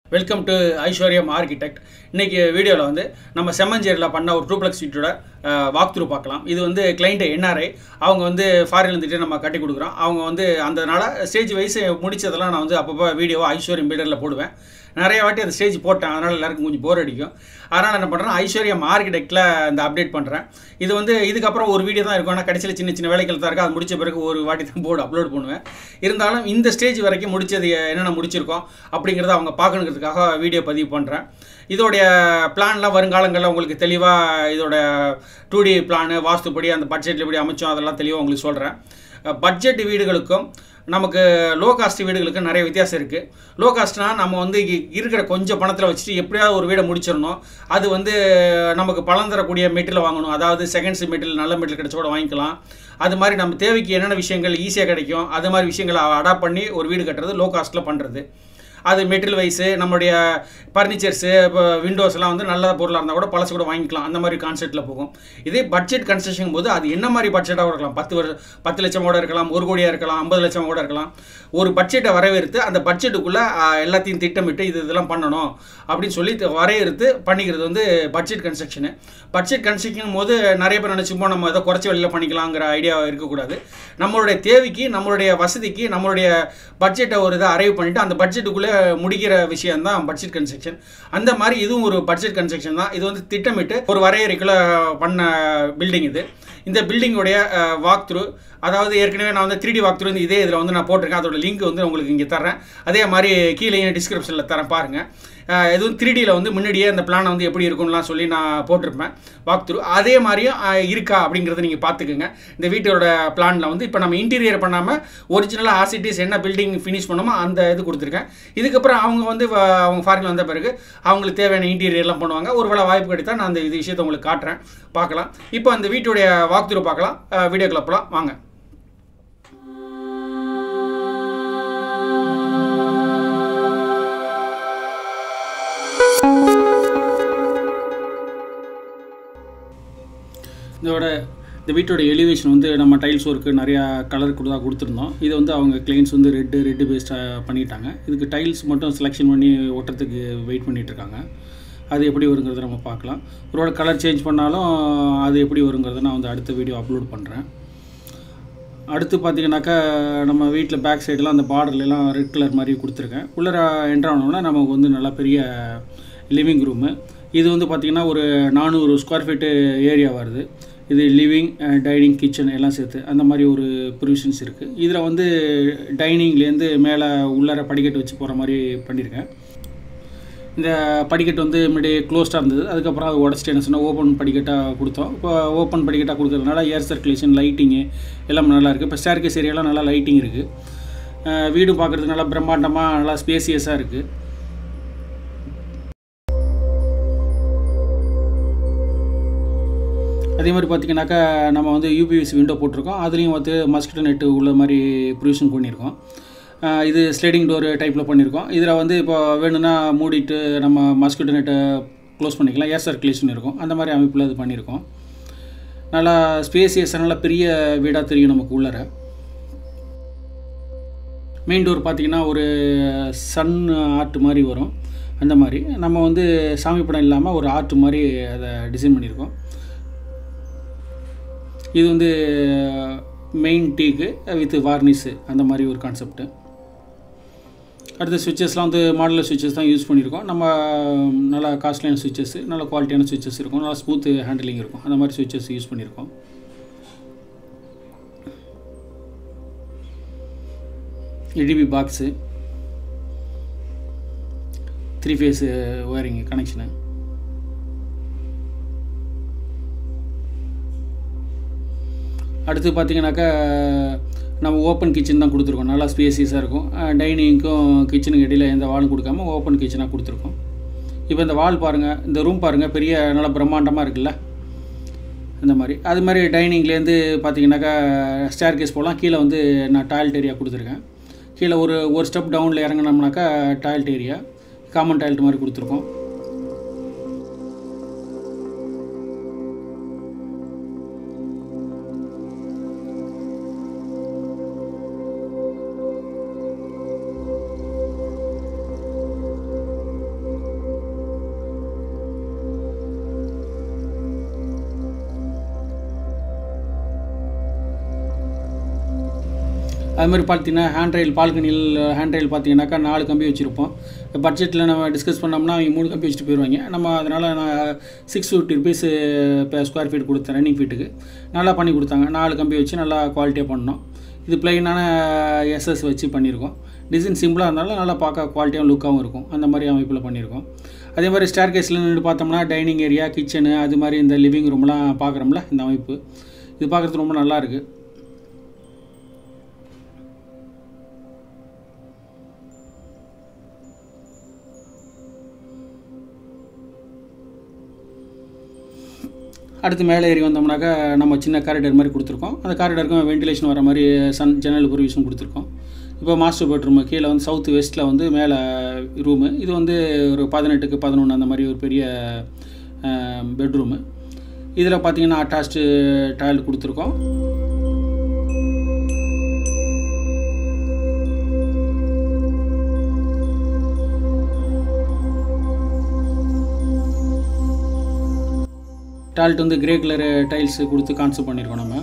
welcome to ஐஸ்வர்யம் architect இன்னைக்கு வீடியோவில் வந்து நம்ம செம்மஞ்சேரியில் பண்ண ஒரு டூப்ளெக்ஸ் வீட்டோட வாக் த்ரூ பார்க்கலாம் இது வந்து கிளைண்ட்டு என்ஆர்ஐ அவங்க வந்து ஃபாரின் இருந்துட்டு நம்ம கட்டி கொடுக்குறோம் அவங்க வந்து அந்தனால ஸ்டேஜ் வைஸ் முடிச்சதெல்லாம் நான் வந்து அப்பப்போ வீடியோவை ஐஸ்வர்யம் பீடரில் போடுவேன் நிறைய வாட்டி அந்த ஸ்டேஜ் போட்டேன் அதனால் எல்லாருக்கும் கொஞ்சம் போர் அடிக்கும் அதனால் என்ன பண்ணுறேன் ஐஸ்வர்யம் ஆர்கிடெக்டில் இந்த அப்டேட் பண்ணுறேன் இது வந்து இதுக்கப்புறம் ஒரு வீடியோ தான் இருக்கும் ஆனால் கடைசியில் சின்ன சின்ன வேலைகள் தான் இருக்குது அது முடிச்ச பிறகு ஒரு வாட்டி தான் போர்டு அப்லோட் பண்ணுவேன் இருந்தாலும் இந்த ஸ்டேஜ் வரைக்கும் முடிச்சது என்னென்ன முடிச்சிருக்கோம் அப்படிங்கிறத அவங்க பார்க்கணுங்கிறதுக்காக வீடியோ பதிவு பண்ணுறேன் இதோடைய பிளான்லாம் வருங்காலங்களில் உங்களுக்கு தெளிவாக இதோட டூ டி பிளானு வாஸ்துப்படி அந்த பட்ஜெட்டில் எப்படி அமைச்சோம் அதெல்லாம் தெளிவாக உங்களுக்கு சொல்கிறேன் பட்ஜெட் வீடுகளுக்கும் நமக்கு லோ காஸ்ட் வீடுகளுக்கு நிறைய வித்தியாசம் இருக்குது லோ காஸ்ட்னால் நம்ம வந்து இ- இருக்கிற கொஞ்சம் பணத்தில் வச்சுட்டு எப்படியாவது ஒரு வீடை முடிச்சிடணும் அது வந்து நமக்கு பலன் தரக்கூடிய மெட்டீரியல் வாங்கணும் அதாவது செகண்ட்ஸ் மெட்டீரியல் நல்ல மெட்டீரியல் கிடைச்ச கூட வாங்கிக்கலாம் அது மாதிரி நம்ம தேவைக்கு என்னென்ன விஷயங்கள் ஈஸியாக கிடைக்கும் அது மாதிரி விஷயங்களை அடாப்ட் பண்ணி ஒரு வீடு கட்டுறது லோ காஸ்ட்டில் பண்ணுறது அது மெட்டீரியல் வைஸு நம்மளுடைய ஃபர்னிச்சர்ஸு இப்போ விண்டோஸ் எல்லாம் வந்து நல்ல பொருளாக இருந்தால் கூட பழசு கூட வாங்கிக்கலாம் அந்த மாதிரி கான்செப்ட்டில் போகும் இதே பட்ஜெட் கன்ஸ்ட்ரக்ஷன் போது அது என்ன மாதிரி பட்ஜெட்டாக இருக்கலாம் பத்து வருஷம் பத்து லட்சம் கூட இருக்கலாம் ஒரு கோடியாக இருக்கலாம் ஐம்பது லட்சம் கூட இருக்கலாம் ஒரு பட்ஜெட்டை வரவேற்று அந்த பட்ஜெட்டுக்குள்ளே எல்லாத்தையும் திட்டமிட்டு இது இதெல்லாம் பண்ணணும் அப்படின்னு சொல்லி த- வரையறுத்து பண்ணிக்கிறது வந்து பட்ஜெட் கன்ஸ்ட்ரக்ஷனு பட்ஜெட் கன்ஸ்ட்ரக்ஷன் போது நிறைய பேர் நினச்சிப்போம் நம்ம ஏதோ குறைச்சி வெளியில் பண்ணிக்கலாங்கிற ஐடியா இருக்கக்கூடாது நம்மளுடைய தேவைக்கு நம்மளுடைய வசதிக்கு நம்மளுடைய பட்ஜெட்டை ஒரு இதை அரைவ் பண்ணிட்டு அந்த பட்ஜெட்டுக்குள்ளே முடிக்கிற விஷயம் தான் பட்ஜெட் கன்ஸ்ட்ரக்ஷன் அந்த மாதிரி இதுவும் ஒரு பட்ஜெட் கன்ஸ்ட்ரக்ஷன் தான் இது வந்து திட்டமிட்டு ஒரு வரையறைக்குள்ள பண்ண பில்டிங் இது இந்த பில்டிங்கோடைய வாக் த்ரூ அதாவது ஏற்கனவே நான் வந்து த்ரீ டி வாக் த்ரூ வந்து இதே இதில் வந்து நான் போட்டிருக்கேன் அதோட லிங்க் வந்து உங்களுக்கு இங்கே தரேன் அதே மாதிரி கீழே டிஸ்கிரிப்ஷனில் தரேன் பாருங்கள் அஹ் எதுவும் த்ரீ டியில் வந்து முன்னாடியே அந்த பிளானை வந்து எப்படி இருக்கும்லாம் சொல்லி நான் போட்டிருப்பேன் வாக் த்ரூ அதே மாதிரியும் அஹ், இருக்கா அப்படிங்கிறத நீங்கள் பார்த்துக்குங்க இந்த வீட்டோட பிளானில் வந்து இப்போ நம்ம இன்டீரியர் பண்ணாமல் ஒரிஜினலாக ஆசிட்டிஸ் என்ன பில்டிங் ஃபினிஷ் பண்ணோமோ அந்த இது கொடுத்துருக்கேன் இதுக்கப்புறம் அவங்க வந்து வ- அவங்க ஃபாரின் வந்த பிறகு அவங்களுக்கு தேவையான இன்டீரியர்லாம் பண்ணுவாங்க ஒருவேளை வாய்ப்பு கிடைத்தா நான் அந்த இது விஷயத்தை உங்களுக்கு காட்டுறேன் பார்க்கலாம் இப்போ அந்த வீட்டுடைய வாக் த்ரூ பார்க்கலாம் வீடியோக்குள்ள போகலாம் வாங்க இதோட இந்த வீட்டோட எலிவேஷன் வந்து நம்ம டைல்ஸ் ஒர்க்கு நிறையா கலர் கூட தான் கொடுத்துருந்தோம் இது வந்து அவங்க கிளைண்ட்ஸ் வந்து ரெட்டு ரெட்டு பேஸ்டாக பண்ணிட்டாங்க இதுக்கு டைல்ஸ் மட்டும் செலெக்ஷன் பண்ணி ஒட்டுறதுக்கு வெயிட் பண்ணிட்டு இருக்காங்க அது எப்படி வருங்கிறத நம்ம பார்க்கலாம் ஒருவேளை கலர் சேஞ்ச் பண்ணாலும் அது எப்படி வருங்கிறத நான் வந்து அடுத்த வீடியோ அப்லோட் பண்ணுறேன் அடுத்து பார்த்தீங்கன்னாக்கா நம்ம வீட்டில் பேக் சைடெலாம் அந்த பார்டர்லாம் ரெட் கலர் மாதிரி கொடுத்துருக்கேன் உள்ளர என்ட்ரு ஆனோம்னா நமக்கு வந்து நல்லா பெரிய லிவிங் ரூமு இது வந்து பார்த்திங்கன்னா ஒரு நானூறு ஸ்கொயர் ஃபீட்டு ஏரியா வருது இது லிவிங் டைனிங் கிச்சன் எல்லாம் சேர்த்து அந்த மாதிரி ஒரு ப்ரொவிஷன்ஸ் இருக்குது இதில் வந்து டைனிங்லேருந்து மேலே உள்ளர படிக்கட்டு வச்சு போகிற மாதிரி பண்ணியிருக்கேன் இந்த படிக்கட்டு வந்து முன்னாடி க்ளோஸ்டாக இருந்தது அதுக்கப்புறம் அது உடச்சிட்டு என்ன சொன்னால் ஓப்பன் படிக்கட்டாக கொடுத்தோம் இப்போ ஓப்பன் படிக்கட்டாக கொடுக்கறதுனால ஏர் சர்க்குலேஷன் லைட்டிங்கு எல்லாமே நல்லா இருக்குது இப்போ ஸ்டேர்கேஸ் ஏரியாலாம் நல்லா லைட்டிங் இருக்குது வீடும் பார்க்குறதுக்கு நல்லா பிரம்மாண்டமாக நல்லா ஸ்பேசியஸாக இருக்குது அதே மாதிரி பார்த்தீங்கன்னாக்கா நம்ம வந்து யூபிஎஸ் விண்டோ போட்டிருக்கோம் அதுலேயும் வந்து மஸ்கிட்டோ நெட்டு உள்ள மாதிரி ப்ரொவிஷன் பண்ணியிருக்கோம் அஹ் இது ஸ்லைடிங் டோர் டைப்பில் பண்ணியிருக்கோம் இதில் வந்து இப்போ வேணும்னா மூடிட்டு நம்ம மஸ்கிட்டோ நெட்டை க்ளோஸ் பண்ணிக்கலாம் ஏர் சர்க்குலேஷன் இருக்கும் அந்த மாதிரி அமைப்பில் இது பண்ணியிருக்கோம் நல்லா ஸ்பேசியஸாக நல்லா பெரிய வீடாக தெரியும் நமக்கு உள்ளர மெயின் டோர் பார்த்தீங்கன்னா ஒரு சன் ஆர்ட் மாதிரி வரும் அந்த மாதிரி நம்ம வந்து சாமி படம் இல்லாமல் ஒரு ஆர்ட் மாதிரி அதை டிசைன் பண்ணியிருக்கோம் இது வந்து மெயின் டீக்கு வித் வார்னிஸு அந்த மாதிரி ஒரு கான்செப்ட்டு அடுத்த சுவிச்சஸ்லாம் வந்து மாடலர் சுவிச்சஸ் தான் யூஸ் பண்ணியிருக்கோம் நம்ம நல்லா காஸ்ட்லியான சுவிச்சஸ் நல்ல குவாலிட்டியான சுவிச்சஸ் இருக்கும் நல்லா ஸ்மூத் ஹேண்டிலிங் இருக்கும் அந்த மாதிரி சுவிச்சஸ் யூஸ் பண்ணியிருக்கோம் EDB box three phase wiring connection அடுத்து பார்த்தீங்கன்னாக்கா நம்ம ஓப்பன் கிச்சன் தான் கொடுத்துருக்கோம் நல்லா ஸ்பேசியஸாக இருக்கும் டைனிங்க்கும் கிச்சனுக்கு இடையில எந்த வாலும் கொடுக்காம ஓப்பன் கிச்சனாக கொடுத்துருக்கோம் இப்போ இந்த வால் பாருங்கள் இந்த ரூம் பாருங்கள் பெரிய நல்லா பிரம்மாண்டமாக இருக்குல்ல இந்த மாதிரி அது மாதிரி டைனிங்லேருந்து பார்த்தீங்கன்னாக்கா ஸ்டேர் கேஸ் போகலாம் கீழே வந்து நான் டாய்லெட் ஏரியா கொடுத்துருக்கேன் கீழே ஒரு ஒரு ஸ்டெப் டவுனில் இறங்கினோம்னாக்கா டாய்லெட் ஏரியா காமன் டாய்லெட் மாதிரி கொடுத்துருக்கோம் அது மாதிரி பார்த்தீங்கன்னா ஹேண்ட் ரயில் பால்கனியில் ஹேண்ட் ரயில் பார்த்தீங்கன்னாக்கா நாலு கம்பி வச்சுருப்போம் பட்ஜெட்டில் நம்ம டிஸ்கஸ் பண்ணோம்னா அவங்க மூணு கம்பி வச்சுட்டு போயிடுவாங்க நம்ம அதனால் நான் சிக்ஸ் ஃபிஃப்டி ருபீஸ் இப்போ ஸ்கொயர் ஃபீட் கொடுத்தேன் ரன்னிங் ஃபீட்டுக்கு நல்லா பண்ணி கொடுத்தாங்க நாலு கம்பி வச்சு நல்லா குவாலிட்டியாக பண்ணோம் இது பிளெயினான எஸ்எஸ் வச்சு பண்ணியிருக்கோம் டிசைன் சிம்பிளாக இருந்தாலும் நல்லா பார்க்க குவாலிட்டியாகவும் லுக்காகவும் இருக்கும் அந்த மாதிரி அமைப்பில் பண்ணியிருக்கோம் அதே மாதிரி ஸ்டேர் கேஸில் நின்று பார்த்தோம்னா டைனிங் ஏரியா கிச்சனு அது மாதிரி இந்த லிவிங் ரூம்லாம் பார்க்குறோம்ல இந்த அமைப்பு இது பார்க்குறதுக்கு ரொம்ப நல்லா இருக்குது அடுத்து மேலே ஏறி வந்தோம்னாக்கா நம்ம சின்ன காரிடர் மாதிரி கொடுத்துருக்கோம் அந்த காரிடருக்கும் வென்டிலேஷன் வர மாதிரி சன் ஜன்னல் ப்ரொவிஷன் கொடுத்துருக்கோம் இப்போ மாஸ்டர் பெட்ரூமு கீழே வந்து சவுத் வெஸ்ட்டில் வந்து மேலே ரூமு இது வந்து ஒரு பதினெட்டுக்கு பதினொன்று அந்த மாதிரி ஒரு பெரிய பெட்ரூமு இதில் பார்த்தீங்கன்னா அட்டாச்சு டாய்லெட் கொடுத்துருக்கோம் டாய்லெட் வந்து கிரே கலர் டைல்ஸ் கொடுத்து கான்செப்ட் பண்ணியிருக்கோம் நம்ம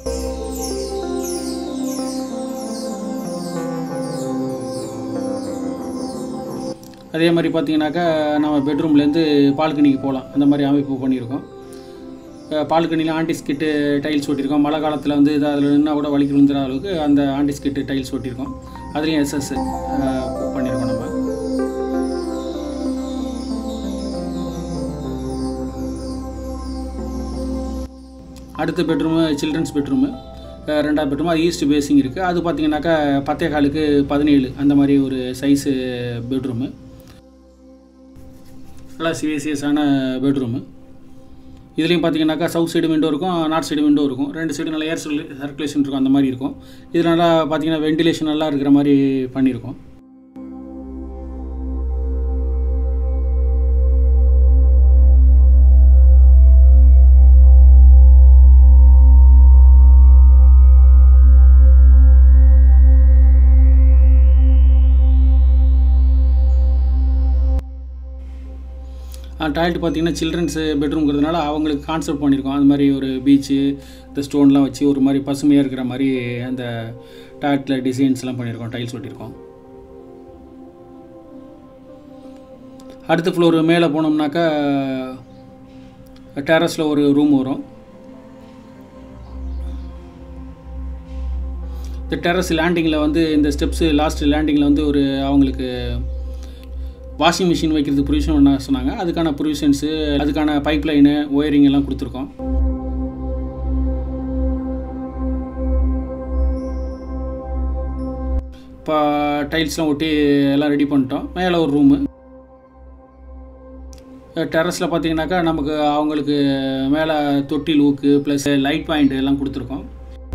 அதே மாதிரி பார்த்தீங்கன்னாக்கா நம்ம பெட்ரூம்லேருந்து பால்கனிக்கு போகலாம் அந்த மாதிரி அமைப்பு பண்ணியிருக்கோம் பால்கனியில் ஆண்டிஸ் கிட்டு டைல்ஸ் ஒட்டியிருக்கோம் மழை காலத்தில் வந்து இது அதில் நின்னா கூட வலிக்கு விழுந்துற அளவுக்கு அந்த ஆண்டிஸ் கிட்டு டைல்ஸ் ஒட்டியிருக்கோம் அதுலேயும் எஸ்எஸ் பண்ணியிருக்கோம் நம்ம அடுத்த பெட்ரூமு சில்ட்ரன்ஸ் பெட்ரூமு ரெண்டாவது பெட்ரூம் அது ஈஸ்ட் பேசிங் இருக்குது அது பார்த்தீங்கன்னாக்கா பத்தே காலுக்கு பதினேழு அந்த மாதிரி ஒரு சைஸு பெட்ரூமு நல்லா சிவிசியஸான பெட்ரூமு இதுலேயும் பார்த்தீங்கன்னாக்கா சவுத் சைடு விண்டோ இருக்கும் நார்த் சைடு விண்டோ இருக்கும் ரெண்டு சைடு நல்லா ஏர் சர்க்குலேஷன் இருக்கும் அந்த மாதிரி இருக்கும் இது நல்லா பார்த்தீங்கன்னா வென்டிலேஷன் நல்லா இருக்கிற மாதிரி பண்ணியிருக்கோம் டாய்லெட் பார்த்தீங்கன்னா சில்ட்ரன்ஸ் பெட்ரூம்ங்கிறதுனால அவங்களுக்கு கான்செப்ட் பண்ணியிருக்கோம் அந்த மாதிரி ஒரு பீச்சு இந்த ஸ்டோன்லாம் வச்சு ஒரு மாதிரி பசுமையாக இருக்கிற மாதிரி அந்த டாய்லெட்டில் டிசைன்ஸ்லாம் பண்ணியிருக்கோம் டைல்ஸ் ஒட்டியிருக்கோம் அடுத்த ஃப்ளோர் மேலே போனோம்னாக்கா டெரஸில் ஒரு ரூம் வரும் இந்த டெரஸ் லேண்டிங்கில் வந்து இந்த ஸ்டெப்ஸு லாஸ்ட் லேண்டிங்கில் வந்து ஒரு அவங்களுக்கு வாஷிங் மிஷின் வைக்கிறதுக்கு ப்ரொவிஷன் பண்ண சொன்னாங்க அதுக்கான ப்ரொவிஷன்ஸு அதுக்கான பைப் லைனு ஒயரிங் எல்லாம் கொடுத்துருக்கோம் இப்போ டைல்ஸ்லாம் ஒட்டி எல்லாம் ரெடி பண்ணிட்டோம் மேலே ஒரு ரூமு டெரஸில் பார்த்தீங்கன்னாக்கா நமக்கு அவங்களுக்கு மேலே தொட்டி லூக்கு ப்ளஸ் லைட் பாயிண்ட் எல்லாம் கொடுத்துருக்கோம்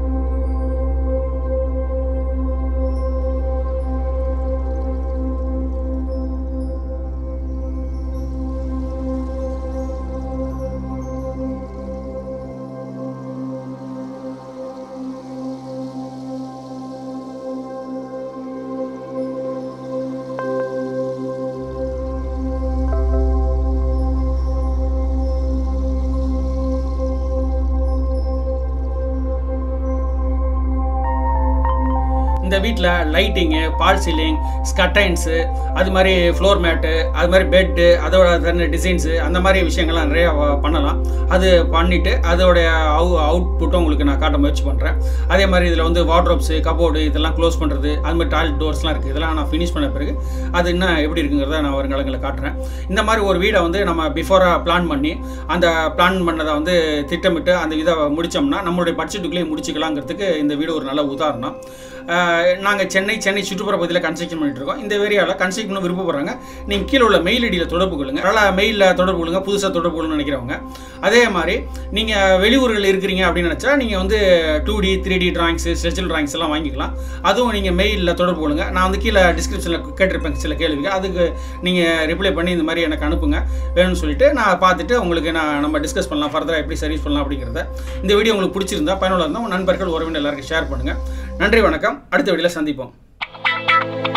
இந்த வீட்டில் லைட்டிங்கு பால் சீலிங் ஸ்கட்டைன்ஸு அது மாதிரி ஃப்ளோர் மேட்டு அது மாதிரி பெட்டு அதோட தண்ணி டிசைன்ஸு அந்த மாதிரி விஷயங்கள்லாம் நிறையா வ- பண்ணலாம் அது பண்ணிவிட்டு அதோடைய அவு அவுட்புட்டும் உங்களுக்கு நான் காட்ட முயற்சி பண்ணுறேன் அதே மாதிரி இதில் வந்து வார்ட்ரோப்ஸு கபோர்டு இதெல்லாம் க்ளோஸ் பண்ணுறது அது மாதிரி டாய்லெட் டோர்ஸ்லாம் இருக்குது இதெல்லாம் நான் ஃபினிஷ் பண்ண பிறகு அது இன்னும் எப்படி இருக்குங்கிறத நான் வருங்காலங்களில் காட்டுறேன் இந்த மாதிரி ஒரு வீடை வந்து நம்ம பிஃபோராக பிளான் பண்ணி அந்த பிளான் பண்ணதை வந்து திட்டமிட்டு அந்த இதை முடித்தோம்னா நம்மளுடைய பட்ஜெட்டுக்குள்ளேயே முடிச்சுக்கலாங்கிறதுக்கு இந்த வீடு ஒரு நல்ல உதாரணம் நாங்கள் சென்னை சென்னை சுற்றுப்புற பகுதியில் கன்ஸ்ட்ரக்ஷன் பண்ணிட்டு இருக்கோம் இந்த ஏரியாவில் கன்ஸ்ட்ரக்ட் பண்ண விருப்பப்படுறாங்க நீங்கள் கீழே உள்ள மெயில் ஐடியில் தொடர்பு கொள்ளுங்க அதனால் மெயிலில் தொடர்பு கொள்ளுங்க புதுசாக தொடர்பு கொள்ளுன்னு நினைக்கிறவங்க அதே மாதிரி நீங்கள் வெளியூர்கள் இருக்கிறீங்க அப்படின்னு நினச்சா நீங்கள் வந்து two D three D drawings structural drawings எல்லாம் வாங்கிக்கலாம் அதுவும் நீங்கள் மெயிலில் தொடர்பு கொள்ளுங்க நான் வந்து கீழே டிஸ்கிரிப்ஷனில் கேட்டிருப்பேன் சில கேள்விகள் அதுக்கு நீங்கள் ரிப்ளை பண்ணி இந்த மாதிரி எனக்கு அனுப்புங்க வேணும்னு சொல்லிட்டு நான் பார்த்துட்டு உங்களுக்கு நான் நம்ம டிஸ்கஸ் பண்ணலாம் ஃபர்தராக எப்படி சர்வீஸ் பண்ணலாம் அப்படிங்கிறத இந்த வீடியோ உங்களுக்கு பிடிச்சிருந்தா பயனுள்ள இருந்தால் உங்கள் நண்பர்கள் உறவினர் எல்லாருக்கும் ஷேர் பண்ணுங்கள் நன்றி வணக்கம் அடுத்த வீடியோவில் சந்திப்போம்